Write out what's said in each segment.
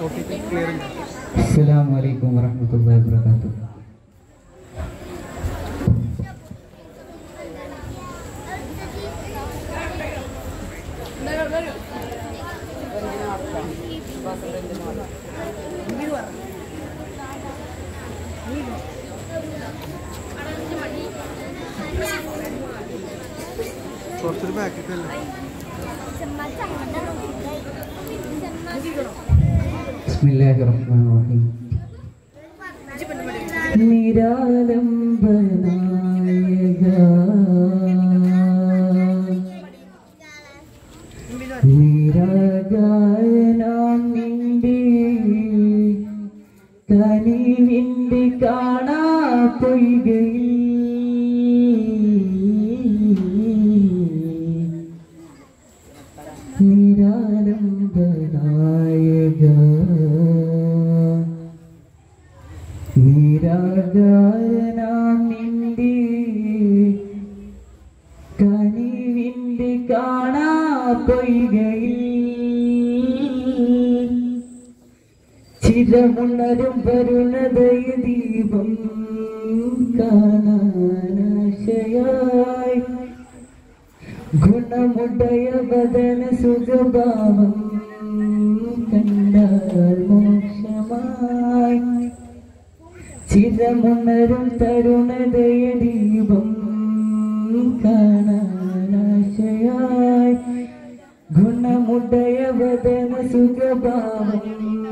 السلام عليكم ورحمة الله وبركاته കുറച്ചൊരു പാക്കറ്റ് അല്ലേ بسم الله الرحمن الرحيم കനിവിന്റെ കാണാ പൊയ്കയിൽ നിരാലംബനായക നിരാകാരനാം നിന്റെ കനിവിന്റെ കാണാ പൊയ്കയിൽ ചിരമുണരും വരുണതയ ദീപം കാണാനാശയായി ഗുണമുടയ വദന സുഖഭാവം കണ്ടാൽ മോക്ഷമായി ചിരമുണരും തരുണതയ ദീപം കാണാനാശയായി ഗുണമുടയ വദന സുഖഭാവം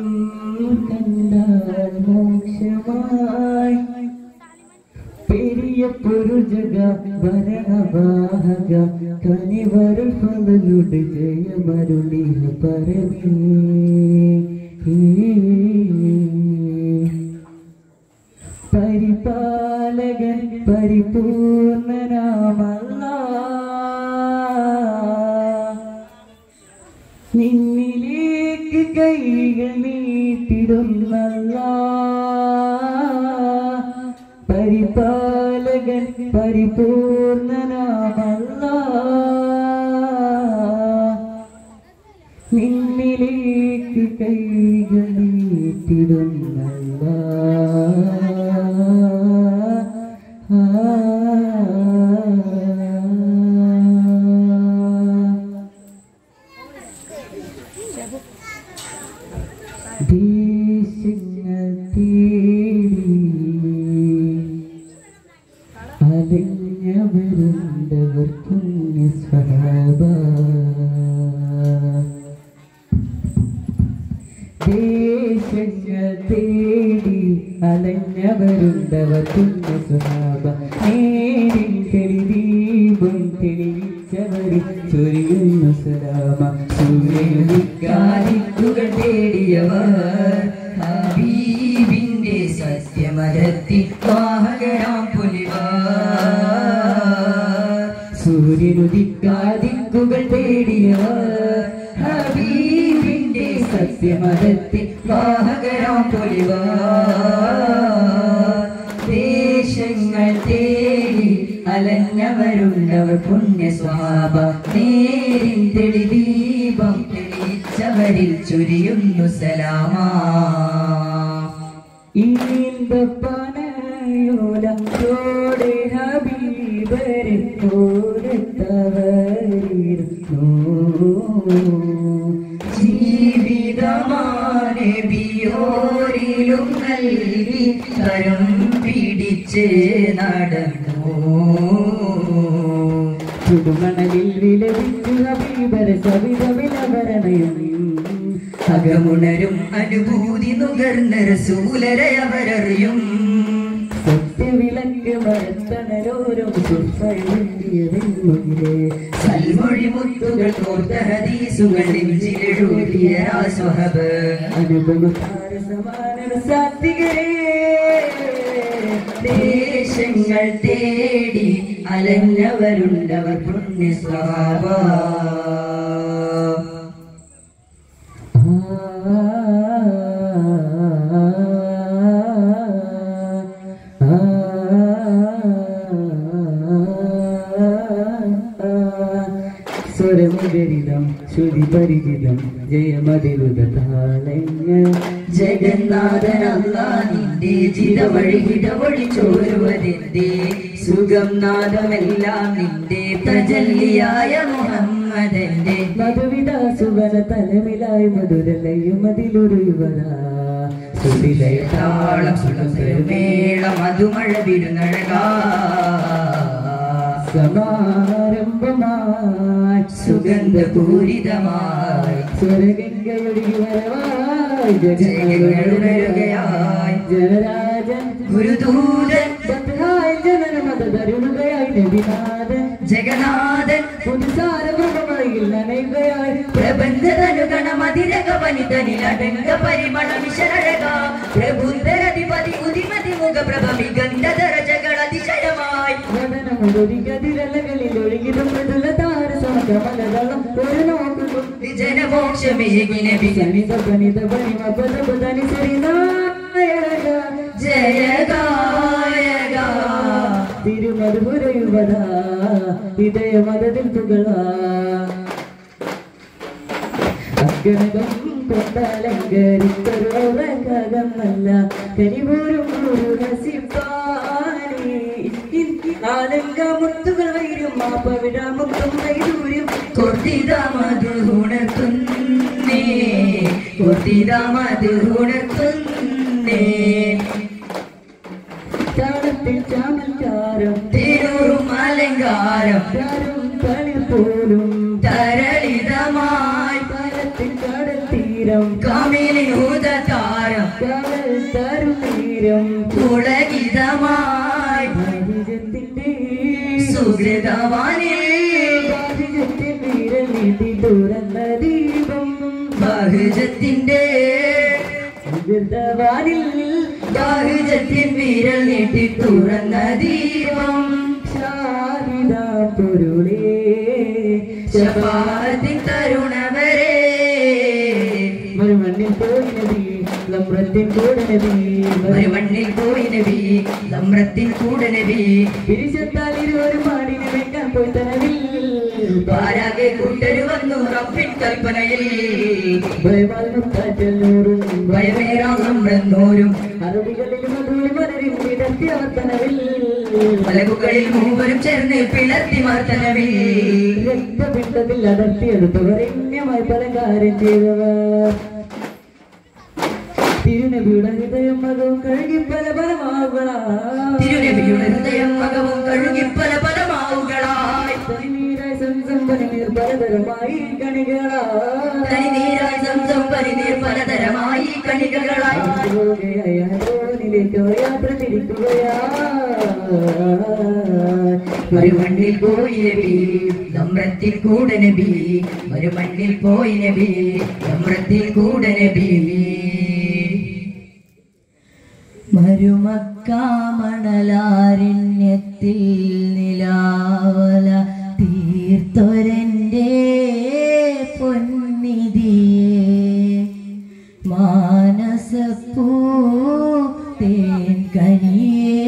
കണ്ടാൽ മോക്ഷമായി പെരിയ പുരുജക ഭരണവാഹക കനിവരുൾ ഫലലുടെ ജയമരുളിയ പരമേ പരിപാലകൻ പരിപൂർണനാമല്ല നിന്നിലേക്ക് കൈകൾ നീട്ടിടുന്നല്ല പരിപാലകൻ പരിപൂർണനാമല്ല നിന്നിലേക്ക് കൈകൾ നീട്ടിടുന്നല്ല ആ ദേശങ്ങൾ തേടി അലഞ്ഞവരുണ്ടവർ പുണ്യ സ്വഭാവ ദേശങ്ങൾ തേടി അലഞ്ഞവരുണ്ടവർ പുണ്യ സ്വഭാവ നേരിൽ തെളിദീപം തെളിയിച്ചവരിൽ ചൊരിയുന്ന സലാമ സൂര്യനുദിക്കാതിക്കുകൾ തേടിയവർ ഹബീബിന്റെ സത്യമരത്തി വാഹകരാം പുലിവാർ സൂര്യനുദിക്കാതിക്കുകൾ തേടിയവർ ഹബീബിന്റെ സത്യമരത്തി വാഹകരാം പുലിവാർ ദേശങ്ങൾ തേടി അലഞ്ഞവരുണ്ടവർ പുണ്യ സ്വഭാവ നേരിൻ തെളി ദീപം തെളിയിച്ചവരിൽ ചൊരിയുന്നു സലാമാ ഈന്തപ്പനയോലത്തോടെ ഹബീബരെ പോരത്തവരിരുന്നു ജീവിതമാനബിയോരിലും നൽകി കരം പിടിച്ച് നടന്നു ചുടുമണലിൽ വിലപിച്ചു ഹബീബരെ സവിത വിലവരണയും അകമുണരും അനുഭൂതി നുകർന്ന റസൂലരയവരറിയും സത്യവിലക്ക് മരത്തണരോരും സുഫയിലെ സൽമൊഴി മുത്തുകൾ കോർത്ത ഹദീസുകൾ നെഞ്ചിലെഴുതിയ സ്വഹബ് അനുപമസാര സമാന സാത്വികരേ ദേശങ്ങൾ തേടി അലഞ്ഞവരുണ്ടവർ പുണ്യ സ്വഭാവ സ്വരമുദരിതം ശ്രുതി പരിചിതം ജയമതിരുത താളങ്ങൾ ജഗന്നാഥനല്ല നിന്റെ ചിതവഴി ഹിതവഴി ചോരുവതെന്തേ സുഖം നാദമെല്ലാം നിന്റെ പ്രജല്ലിയായ മുഹമ്മദന്റെ മധുവിധ സുവന തലമിലായി മധുരലയും അതിലൊരു യുവത സുതിലയ താളം സുഖമേളം അതുമഴ വിടുന്നഴകാ സമാരംഭമായി സുഗന്ധപൂരിതമായി സ്വരഗംഗയൊഴുകി വരവായി ജഗങ്ങളുണരുകയായി ജനരാജൻ ഗുരുദൂതൻ ബദ്ധായി ജനനമത തരുകയായി നബിനാഥൻ ജഗന്നാഥൻ പുതുസാര പ്രഭമയിൽ നനയുകയായി പ്രബന്ധതനുഗണമതിരക വനിതനിലടങ്ക പരിമള വിശരഴക പ്രബുദ്ധരധിപതി ഉദിമതി മുഖ പ്രഭമി ഗന്ധധര ജകളതിശയമായി വദനമുതൊരി കതിരലകളിൽ ഒഴുകിടും മൃദുല താര സമകമലതളം ഒരു നോക്കുന്നു ജനമോക്ഷമേകിന സനിത പനിത പനിമ പദ പദനി സരിനായക ജയ ഗായക തിരുമധുര യുവത ഇതയ മതത്തിൽ തുകള അഗണകം കൊണ്ടലങ്കരിച്ചൊരോരകമല്ല കരിപോരും ഒരു ഹസിപ്പാണി ആലങ്ക മുത്തുകൾ വൈരും മാപ്പവിട മുത്തും വൈദൂര്യം കൊത്തിത മധുണർത്തുന്നേ കൊത്തിത മധുണർത്തുന്നേ ചാണത്തിൽ ചാമൽക്കാരം തിരൂറും അലങ്കാരം ചാരും തളിർ പോലും തരളിതമായി താരത്തിൽ കടൽ തീരം കമിലിനൂത താരം കടൽ തരും തീരം പുളകിതമായി ഭാരിജത്തിന്റെ സുഹൃതവാനിൽ ഭാരിജത്തിൽ വീരൽ നീട്ടി തുറന്ന ദീപം ബഹുജത്തിന്റെ സുഹൃതവാനിൽ ബഹുജത്തിൻ വിരൽ നീട്ടി തുറന്ന ദീപം ഷാഹിദ പൊരുളേ ശപാത്തിൻ തരുണവരെ മറുമണ്ണിൽ പോയി നബി ലമ്രത്തിൻ കൂടെ നബി ഒരു മണ്ണിൽ പോയി നബി ലമ്രത്തിൻ കൂടെ നബി പിരിച്ചത്താൽ ഇരുവരും പാടിന് വെക്കാൻ പോയി തനവിൽ പാരാകെ കൂട്ടരു വന്നു റബ്ബിൻ കൽപ്പനയിൽ ഭയവാൽനും കാറ്റൽ നൂറും ഭയമേറാം നമ്മളെന്നോരും അറബികളിൽ മധുരി മലരിൽ വിടർത്തി അവർത്തനവിൽ മലകുകളിൽ മൂവരും ചേർന്ന് പിളർത്തി മാർത്തനവിൽ രക്തപിണ്ടത്തിൽ അടർത്തിയെടുത്തവർ രമ്യമായി പല കാര്യം ചെയ്തവർ തിരുനബിയുടെ ഹൃദയം മതവും കഴുകി പല പലമാവുകളാ തിരുനബിയുടെ ഹൃദയം മകവും കഴുകി പല പലമാവുകളായി തനിനീരായി സംസമ്പനീർ പലതരമായി കണികളാ തനിനീരായി സംസം പരിനീർ പലതരമായി കണികകളായി ിലേക്ക് യാത്ര തിരിക്കുകയാ ഒരു മണ്ണിൽ പോയി നബി നമ്രത്തിൽ കൂടെ നബി ഒരു മണ്ണിൽ പോയി നബി നമ്രത്തിൽ കൂടെ നബി മരുമക്കാമണലാരണ്യത്തിൽ നിലാവല തീർത്തൊരൻ്റെ പൊന്നിധിയെ മാനസപ്പൂ തേൻ കനിയേ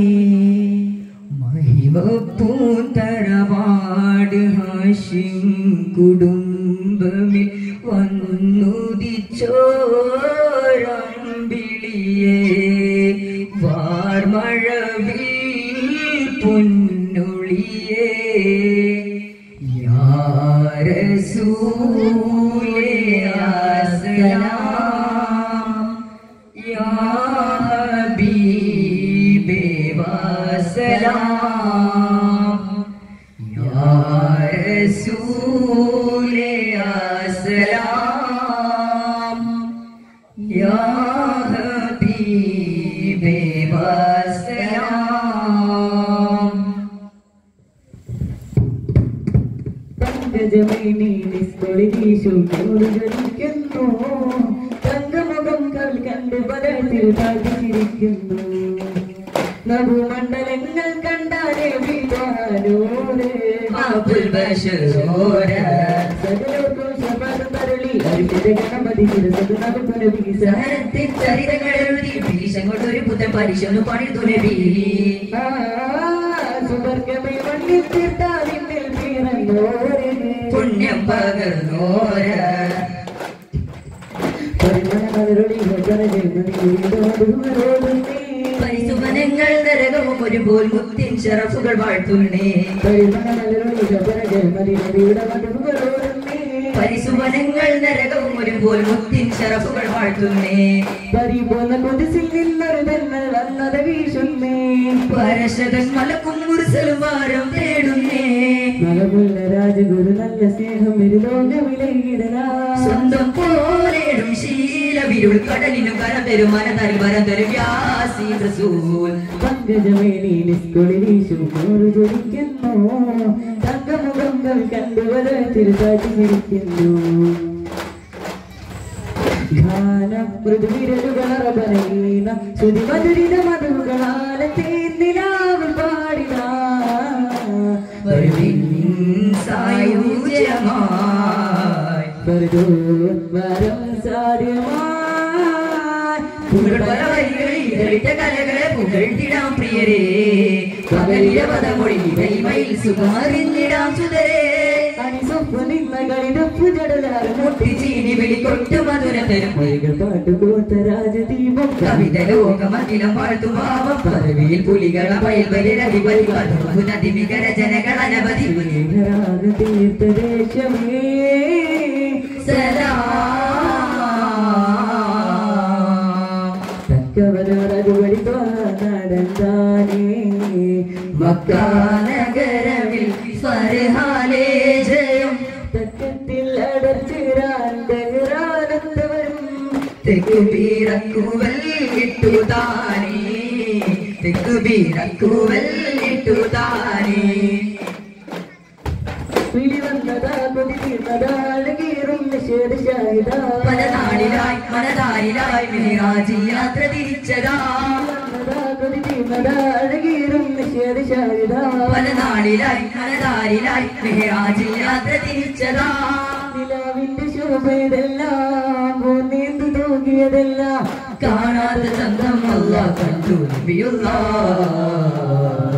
മഹിമപ്പൂന്തറവാട് ഹാഷിം കുടുംബമിൽ വന്നുദിച്ചോരമ്പിളിയെ വാർമഴവിൽ പൊന്നൊളിയേ യാ റസൂലേ അസ്സലാം യാ ഹബീബേ വസലാം യാ റസൂലേ അസ്സലാം യാ ഹബീബേ വസലാം ീശുന്നു തങ്കമുഖം കൽ കണ്ട് പലത്തിൽ താഴ്ത്തിരിക്കുന്നു നഭുമണ്ഡലങ്ങൾ കണ്ടാലേ വിധാനോരെ അബുൽ ബഷറോര സകലോർക്കും ശബദം തരളി അരിമിത ഗണപതി ശിരസത് നകുപുര വീസ സഹനത്തിൻ ചരിതങ്ങൾ എഴുതി ഭീഷങ്ങോട്ടൊരു പുത്തൻ പരിശോധന പണിതു നബി സുവർഗമേ മണ്ണിൽ തീർത്താവിന്നിൽ പിറന്നോരെ പുണ്യം പകർന്നോര പരിമളമലരൊളി ജനജനമതിരോടുന്നേ പരിസുമനങ്ങൾ നരകവും ഒരുപോൽ മുത്തിൻ ഷറഫുകൾ വാഴ്ത്തുന്നേ പരിമളമലരൊളി ജനജനമതിരോടുന്നേ പരിസുമനങ്ങൾ നരകവും ഒരുപോൽ മുത്തിൻ ഷറഫുകൾ വാഴ്ത്തുന്നേ പരിപോന്ന കുതിസിൽ നിന്നൊരു തെന്നൽ വന്നത് വീശുന്നേ പരശതൻ മലക്കും മുറിസലും വാരം തേടുന്നേ മലമുള്ള രാജഗുരു നല്ല സ്നേഹം ഇരുലോക വിലയിടലാ സ്വന്തം പോലേടും ശീലവിരുൾ കടലിനും കരതരും മനതൽ വരം തരും വ്യാസി റസൂൽ പങ്കജമേനി നിസ്കുളിൽ ഈശുമോറ് ജ്വലിക്കുന്നു തങ്കമുഖങ്ങൾ കണ്ടുവര തിരുതാറ്റിരിക്കുന്നു ഗാനമൃദുവിരലുകളറബനീന ശ്രുതിമധുരിത മധുകളാല തേന്നിലാവിൽ പാടിന വരുവിൻ സായുജ്യമായി വരം സാധ്യമായി പുകഴ്പല വരികളിൽ ഇതളിട്ട കലകളെ പുകഴ്ത്തിടാം പ്രിയരേ പകലില പദമൊഴി കൈമയിൽ സുഖമറിഞ്ഞിടാം സുതരേ ചീനി വിളിക്കൊട്ടു മധുര തരും പാട്ടുകൂത്ത രാജദീപം കവിത ലോകമഖിലം വാഴ്ത്തും ഭാവം പദവിയിൽ പുലികള പയൽവരധിപതി നദി വികര ജനകൾ അനവധി രാഗ തീർത്ഥദേശമേ സദാ തക്കവരോടതുപടി നടந்தாനേ മക്കാനഗരവിൽ ഫർഹാലേ ജയം തക്കത്തിൽ അടച്ചിരാൻ ബഹിറാനത്തവരും തെക്കു ബീറക്കുവൽ ഇട്ടു താനേ തെക്കു ബീറക്കുവൽ ഇട്ടു താനേ വിളി വന്നതാ കൊതി തീർന്നതാ അഴകീറും നിഷേധശാഹിതാ പല നാളിലായി മനതാരിലായി മെഹറാജി യാത്ര തിരിച്ചതാ വന്നതാ കൊതി തീർന്നതാ അഴകീറും നിഷേധശാഹിതാ പല നാളിലായി മനതാരിലായി മെഹറാജി യാത്ര തിരിച്ചതാ നിലാവിന്റെ ശോഭയതെല്ലാം പൂന്നീന്തു തൂകിയതെല്ലാം കാണാത്ത ചന്തം അല്ല കണ്ടു നബിയുള്ള